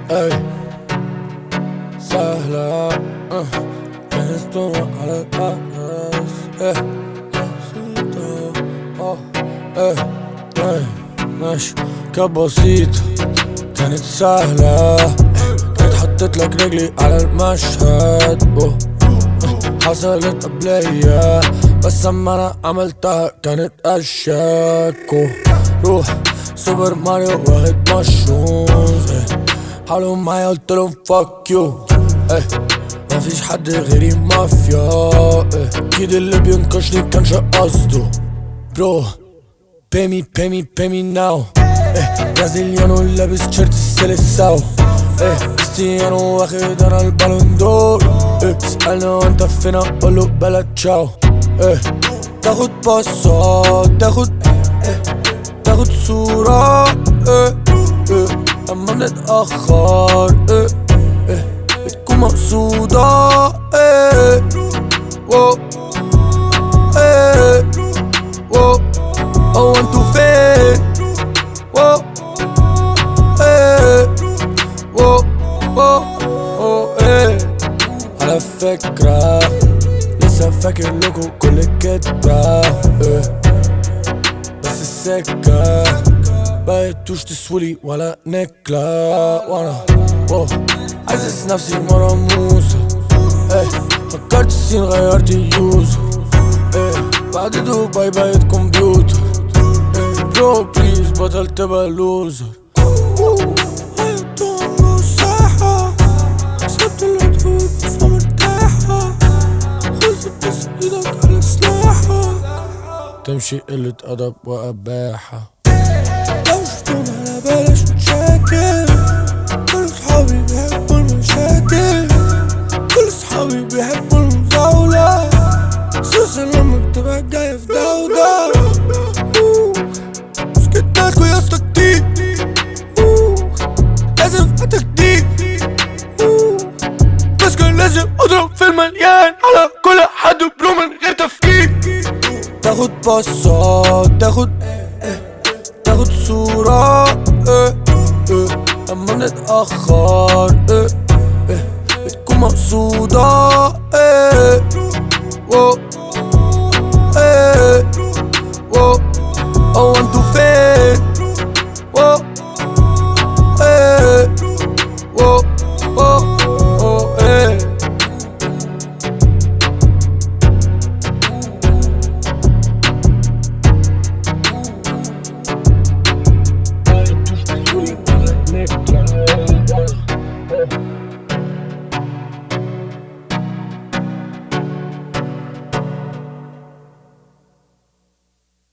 اي سهلة أه. كانت تمر على الراس ايه بسيطة اه ايه ايه ماشي كانت بسيطة كانت سهلة كانت حطيت لك رجلي على المشهد أوه. حصلت قبليا بس اما انا عملتها كانت اشياك أوه. روح سوبر ماريو واخد مشرومز ايه. حاولوا معايا قلتلهم فاك يو ايه مفيش حد غيري مافيا ايه اكيد اللي بينكشني كانش قصده برو pay me pay me pay me now ايه برازيليانو لابس تيشيرت السيليساو ايه كريستيانو واخد انا البالون دور ايه تسألني انت فين اقوله بلا تشاو ايه تاخد باصات تاخد ايه تاخد صورة ايه ايه اما نتأخر ايه ايه بتكون مقصودة ايه واو ايه واو هو انتو فين واو ايه واو واو واو ايه على فكرة لسه فاكر لكم كل كدبة ايه بس السكة بقيتوش تسولي ولا نكلة وانا واو حاسس نفسي مرة موسى ايه فكرت السين غيرت اليوزر ايه بعد دبي بقيت كمبيوتر ايه برو بليز بطل تبقى لوزر مساحة سبت الهدوء فمرتاحة خلصت بس ايدك على سلاحك تمشي قلة أدب وأباحة لو شفتونا على بلاش نشاكل كل صحابي بيحبوا المشاكل كل صحابي بيحبوا المزاولة خصوصا لما بتبقى جاية في دولة سكتناكوا يا اسطى كتير أوه، لازم فاتك جديد أوه، بس كان لازم اضرب في المليان على كل حد برو من غير تفكير تاخد باصات تاخد تاخد صورة إيه إيه لما نتأخر إيه إيه بتكون مقصودة إيه واو